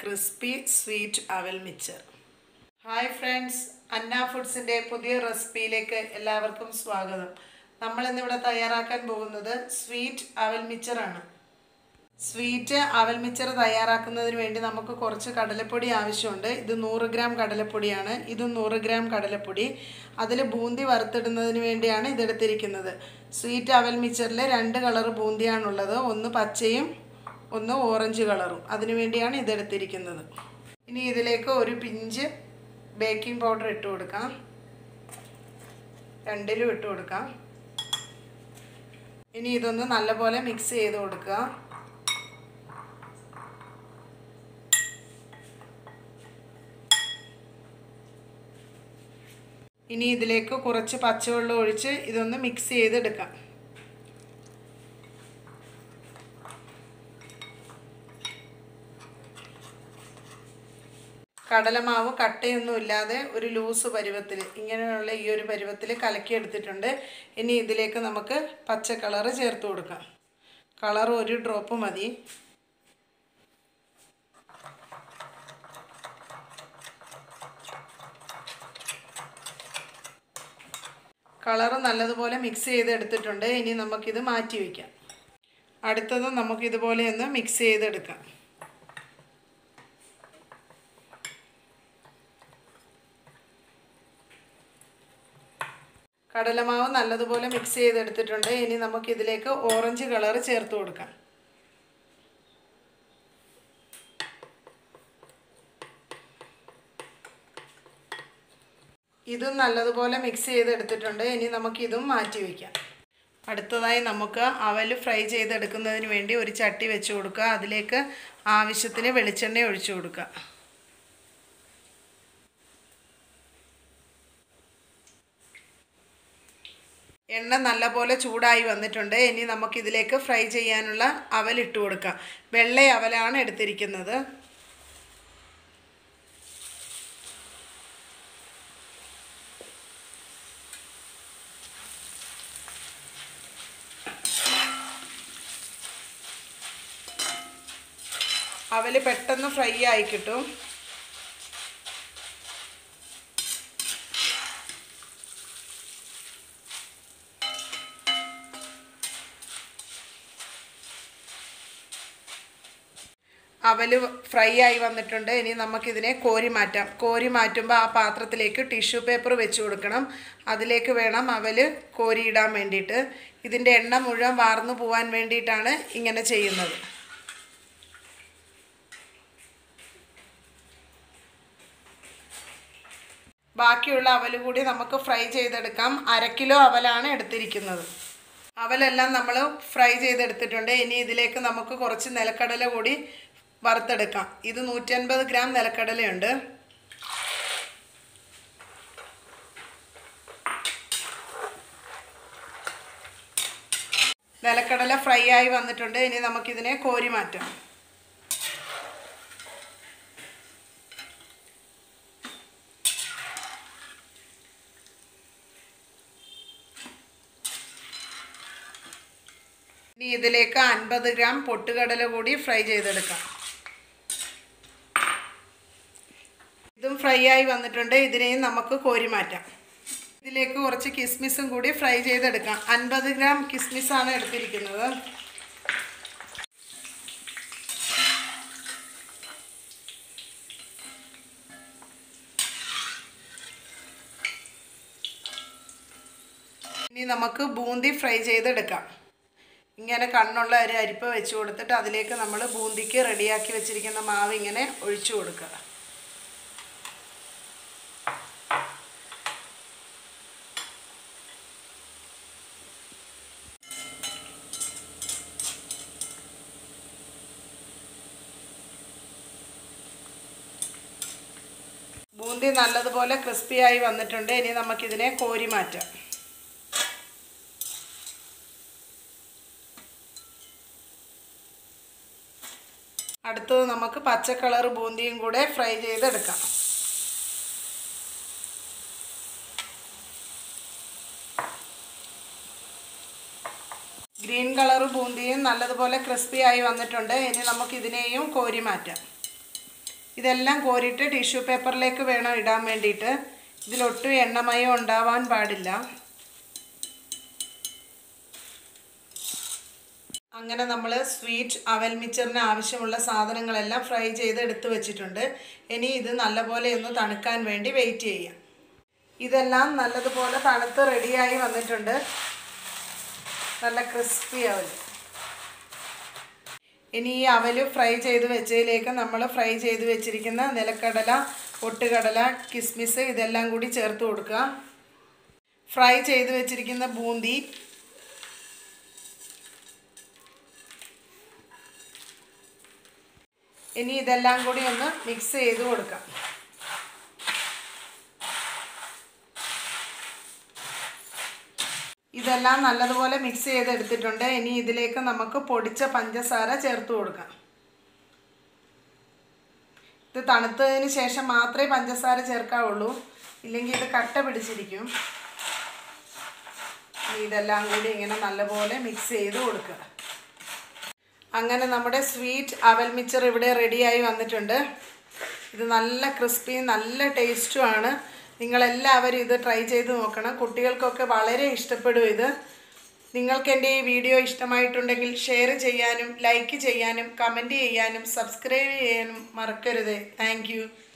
crispy sweet അവൽ മിച്ചർ hi friends അന്ന ഫുഡ്സിൻ്റെ പുതിയ റെസിപ്പിയിലേക്ക് എല്ലാവർക്കും സ്വാഗതം നമ്മൾ ഇന്നിവിടെ തയ്യാറാക്കാൻ പോകുന്നത് സ്വീറ്റ് അവൽ മിച്ചറാണ് സ്വീറ്റ് അവൽ മിച്ചർ തയ്യാറാക്കുന്നതിന് വേണ്ടി നമുക്ക് കുറച്ച് കടലപ്പൊടി ആവശ്യമുണ്ട് ഇത് നൂറ് ഗ്രാം കടലപ്പൊടിയാണ് ഇത് നൂറ് ഗ്രാം കടലപ്പൊടി അതിൽ ബൂന്തി വറുത്തിടുന്നതിന് വേണ്ടിയാണ് ഇതെടുത്തിരിക്കുന്നത് സ്വീറ്റ് അവൽ മിച്ചറിൽ രണ്ട് കളർ ബൂന്തിയാണുള്ളത് ഒന്ന് പച്ചയും ഒന്ന് ഓറഞ്ച് കളറും അതിനു വേണ്ടിയാണ് ഇതെടുത്തിരിക്കുന്നത് ഇനി ഇതിലേക്ക് ഒരു പിഞ്ച് ബേക്കിംഗ് പൗഡർ ഇട്ട് കൊടുക്കാം രണ്ടിലും ഇട്ട് കൊടുക്കാം ഇനി ഇതൊന്ന് നല്ലപോലെ മിക്സ് ചെയ്ത് കൊടുക്കുക ഇനി ഇതിലേക്ക് കുറച്ച് പച്ചവെള്ളം ഒഴിച്ച് ഇതൊന്ന് മിക്സ് ചെയ്തെടുക്കാം കടലമാവ് കട്ടയൊന്നും ഇല്ലാതെ ഒരു ലൂസ് പരുവത്തിൽ ഇങ്ങനെയുള്ള ഈ ഒരു പരുവത്തിൽ കലക്കിയെടുത്തിട്ടുണ്ട് ഇനി ഇതിലേക്ക് നമുക്ക് പച്ച കളറ് ചേർത്ത് കൊടുക്കാം കളർ ഒരു ഡ്രോപ്പ് മതി കളറ് നല്ലതുപോലെ മിക്സ് ചെയ്തെടുത്തിട്ടുണ്ട് ഇനി നമുക്കിത് മാറ്റി വയ്ക്കാം അടുത്തത് നമുക്കിതുപോലെ ഒന്ന് മിക്സ് ചെയ്തെടുക്കാം കടലമാവ് നല്ലതുപോലെ മിക്സ് ചെയ്തെടുത്തിട്ടുണ്ട് ഇനി നമുക്കിതിലേക്ക് ഓറഞ്ച് കളർ ചേർത്ത് കൊടുക്കാം ഇതും നല്ലതുപോലെ മിക്സ് ചെയ്തെടുത്തിട്ടുണ്ട് ഇനി നമുക്കിതും മാറ്റി വയ്ക്കാം അടുത്തതായി നമുക്ക് അവൽ ഫ്രൈ ചെയ്തെടുക്കുന്നതിന് വേണ്ടി ഒരു ചട്ടി വെച്ച് കൊടുക്കുക അതിലേക്ക് ആവശ്യത്തിന് വെളിച്ചെണ്ണ ഒഴിച്ചു കൊടുക്കുക എണ്ണ നല്ലപോലെ ചൂടായി വന്നിട്ടുണ്ട് ഇനി നമുക്കിതിലേക്ക് ഫ്രൈ ചെയ്യാനുള്ള അവൽ ഇട്ട് കൊടുക്കാം വെള്ള അവലാണ് എടുത്തിരിക്കുന്നത് അവൽ പെട്ടെന്ന് ഫ്രൈ ആയി കിട്ടും അവൽ ഫ്രൈ ആയി വന്നിട്ടുണ്ട് ഇനി നമുക്കിതിനെ കോരി മാറ്റാം കോരി മാറ്റുമ്പോൾ ആ പാത്രത്തിലേക്ക് ടിഷ്യൂ പേപ്പർ വെച്ച് കൊടുക്കണം അതിലേക്ക് വേണം അവൽ കോരിയിടാൻ വേണ്ടിയിട്ട് ഇതിൻ്റെ എണ്ണ മുഴുവൻ വാർന്നു പോകാൻ വേണ്ടിയിട്ടാണ് ഇങ്ങനെ ചെയ്യുന്നത് ബാക്കിയുള്ള അവൽ കൂടി നമുക്ക് ഫ്രൈ ചെയ്തെടുക്കാം അര കിലോ അവലാണ് എടുത്തിരിക്കുന്നത് അവലെല്ലാം നമ്മൾ ഫ്രൈ ചെയ്തെടുത്തിട്ടുണ്ട് ഇനി ഇതിലേക്ക് നമുക്ക് കുറച്ച് നിലക്കടല കൂടി വറുത്തെടുക്കാം ഇത് നൂറ്റൻപത് ഗ്രാം നിലക്കടലയുണ്ട് നിലക്കടല ഫ്രൈ ആയി വന്നിട്ടുണ്ട് ഇനി നമുക്കിതിനെ കോരി മാറ്റാം ഇനി ഇതിലേക്ക് അൻപത് ഗ്രാം പൊട്ടുകടല കൂടി ഫ്രൈ ചെയ്തെടുക്കാം ഇതും ഫ്രൈ ആയി വന്നിട്ടുണ്ട് ഇതിനെയും നമുക്ക് കോരി മാറ്റാം ഇതിലേക്ക് കുറച്ച് കിസ്മിസും കൂടി ഫ്രൈ ചെയ്തെടുക്കാം അൻപത് ഗ്രാം കിസ്മിസാണ് എടുത്തിരിക്കുന്നത് ഇനി നമുക്ക് ബൂന്തി ഫ്രൈ ചെയ്തെടുക്കാം ഇങ്ങനെ കണ്ണുള്ള ഒരു അരിപ്പ വെച്ച് കൊടുത്തിട്ട് അതിലേക്ക് നമ്മൾ ബൂന്തിക്ക് റെഡിയാക്കി വെച്ചിരിക്കുന്ന മാവ് ഇങ്ങനെ ഒഴിച്ചു കൊടുക്കുക ബൂന്തി നല്ലതുപോലെ ക്രിസ്പിയായി വന്നിട്ടുണ്ട് ഇനി നമുക്കിതിനെ കോരി മാറ്റാം അടുത്തത് നമുക്ക് പച്ച കളർ ബൂന്തിയും കൂടെ ഫ്രൈ ചെയ്തെടുക്കാം ഗ്രീൻ കളർ ബൂന്തിയും നല്ലതുപോലെ ക്രിസ്പി ആയി വന്നിട്ടുണ്ട് ഇനി നമുക്ക് ഇതിനെയും കോരി മാറ്റാം ഇതെല്ലാം കോരിയിട്ട് ടിഷ്യൂ പേപ്പറിലേക്ക് വേണം ഇടാൻ വേണ്ടിയിട്ട് ഇതിലൊട്ടും എണ്ണമയം ഉണ്ടാവാൻ പാടില്ല അങ്ങനെ നമ്മൾ സ്വീറ്റ് അവൽ മിച്ചറിന് ആവശ്യമുള്ള സാധനങ്ങളെല്ലാം ഫ്രൈ ചെയ്ത് എടുത്തു വെച്ചിട്ടുണ്ട് ഇനി ഇത് നല്ലപോലെ ഒന്ന് തണുക്കാൻ വേണ്ടി വെയിറ്റ് ചെയ്യാം ഇതെല്ലാം നല്ലതുപോലെ തണുത്ത് റെഡിയായി വന്നിട്ടുണ്ട് നല്ല ക്രിസ്പി അവൽ ഇനി ഈ അവല് ഫ്രൈ ചെയ്ത് വെച്ചതിലേക്ക് നമ്മൾ ഫ്രൈ ചെയ്ത് വെച്ചിരിക്കുന്ന നിലക്കടല പൊട്ടുകടല കിസ്മിസ് ഇതെല്ലാം കൂടി ചേർത്ത് കൊടുക്കുക ഫ്രൈ ചെയ്ത് വെച്ചിരിക്കുന്ന ബൂന്തി ഇനി ഇതെല്ലാം കൂടി ഒന്ന് മിക്സ് ചെയ്ത് കൊടുക്കാം ഇതെല്ലാം നല്ലതുപോലെ മിക്സ് ചെയ്തെടുത്തിട്ടുണ്ട് ഇനി ഇതിലേക്ക് നമുക്ക് പൊടിച്ച പഞ്ചസാര ചേർത്ത് കൊടുക്കാം ഇത് തണുത്തതിന് ശേഷം മാത്രമേ പഞ്ചസാര ചേർക്കാവുള്ളൂ ഇല്ലെങ്കിൽ ഇത് കട്ട പിടിച്ചിരിക്കും ഇനി ഇതെല്ലാം കൂടി ഇങ്ങനെ നല്ലപോലെ മിക്സ് ചെയ്ത് കൊടുക്കുക അങ്ങനെ നമ്മുടെ സ്വീറ്റ് അവൽ മിച്ചർ ഇവിടെ റെഡിയായി വന്നിട്ടുണ്ട് ഇത് നല്ല ക്രിസ്പി നല്ല ടേസ്റ്റുമാണ് നിങ്ങളെല്ലാവരും ഇത് ട്രൈ ചെയ്ത് നോക്കണം കുട്ടികൾക്കൊക്കെ വളരെ ഇഷ്ടപ്പെടും ഇത് നിങ്ങൾക്ക് എൻ്റെ ഈ വീഡിയോ ഇഷ്ടമായിട്ടുണ്ടെങ്കിൽ ഷെയർ ചെയ്യാനും ലൈക്ക് ചെയ്യാനും കമൻറ്റ് ചെയ്യാനും സബ്സ്ക്രൈബ് ചെയ്യാനും മറക്കരുത് താങ്ക്